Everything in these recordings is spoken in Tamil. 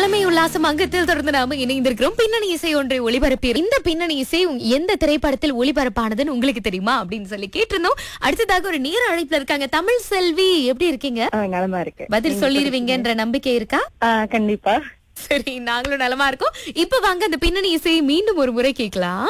இளமை உல்லாசம் அங்கத்தில் தொடர்ந்து நாம இணைந்திருக்கிறோம் பின்னணி இசை ஒன்றை ஒளிபரப்பி இந்த பின்னணி இசை உங்க- எந்த திரைப்படத்தில் ஒளிபரப்பானதுன்னு உங்களுக்கு தெரியுமா அப்படின்னு சொல்லி கேட்டிருந்தோம் அடுத்ததாக ஒரு நேர அழைப்புல இருக்காங்க தமிழ் செல்வி எப்படி இருக்கீங்க ஆ, நலமா இருக்கு பதில் சொல்லிருவீங்கன்ற நம்பிக்கை இருக்கா ஆ, கண்டிப்பா சரி நாங்களும் நலமா இருக்கோம் இப்ப வாங்க அந்த பின்னணி இசையை மீண்டும் ஒரு முறை கேட்கலாம்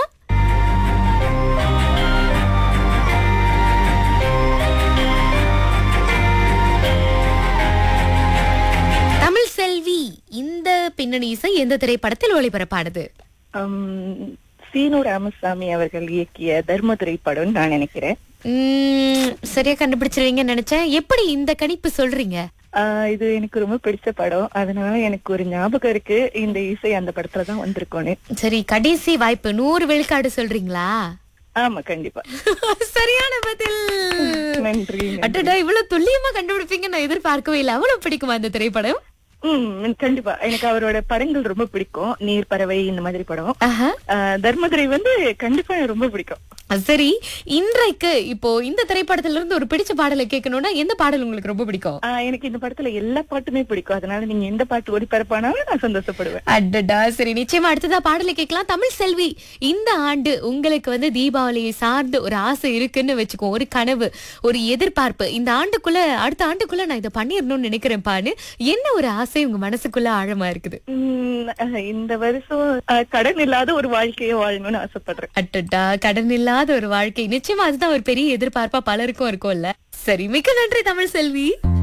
தமிழ் செல்வி இந்த பின்னணி இசை எந்த திரைப்படத்தில் ஒளிபரப்பானது உம், சீனு ராமசாமி அவர்கள் இயக்கிய தர்மதுரை படம் நான் நினைக்கிறேன் உம், சரியா கண்டுபிடிச்சிருவீங்கன்னு நினைச்சேன் எப்படி இந்த கணிப்பு சொல்றீங்க ஆ, இது எனக்கு ரொம்ப பிடிச்ச படம் அதனால எனக்கு ஒரு ஞாபகம் இருக்கு இந்த இசை அந்த படத்துல தான் வந்திருக்கோன்னு சரி கடைசி வாய்ப்பு நூறு விழுக்காடு சொல்றீங்களா ஆமா கண்டிப்பா சரியான பதில் நன்றி அட்டடா இவ்வளவு துல்லியமா கண்டுபிடிப்பீங்க நான் எதிர்பார்க்கவே இல்லை அவ்வளவு பிடிக்குமா அந்த திரைப்படம் ம் கண்டிப்பா எனக்கு அவரோட படங்கள் ரொம்ப பிடிக்கும் நீர் பறவை இந்த மாதிரி படம் ஆஹா. ஆ, தர்மதுரை வந்து கண்டிப்பா எனக்கு ரொம்ப பிடிக்கும் சரி இன்றைக்கு இப்போ இந்த திரைப்படத்துல இருந்து ஒரு பிடிச்ச பாடலை கேட்கணும்னா எந்த பாடல் உங்களுக்கு ரொம்ப பிடிக்கும் ஆ, எனக்கு இந்த படத்துல எல்லா பாட்டுமே பிடிக்கும் அதனால நீங்க எந்த பாட்டு ஒளிபரப்பானாலும் நான் சந்தோஷப்படுவேன் அடடா சரி நிச்சயமா அடுத்ததா பாடலை கேட்கலாம் தமிழ் செல்வி இந்த ஆண்டு உங்களுக்கு வந்து தீபாவளியை சார்ந்து ஒரு ஆசை இருக்குன்னு வச்சுக்கோ ஒரு கனவு ஒரு எதிர்பார்ப்பு இந்த ஆண்டுக்குள்ள அடுத்த ஆண்டுக்குள்ள நான் இதை பண்ணிடணும்னு நினைக்கிறேன்பான்னு என்ன ஒரு ஆசை உங்க மனசுக்குள்ள ஆழமா இருக்குது உம், ஆ, இந்த வருஷம் ஆ, கடன் இல்லாத ஒரு வாழ்க்கையை வாழணும்னு ஆசைப்படுறேன் அட்டட்டா கடன் இல்லாத ஒரு வாழ்க்கை நிச்சயமா அதுதான் ஒரு பெரிய எதிர்பார்ப்பா பலருக்கும் இருக்கும்ல சரி மிக்க நன்றி தமிழ் செல்வி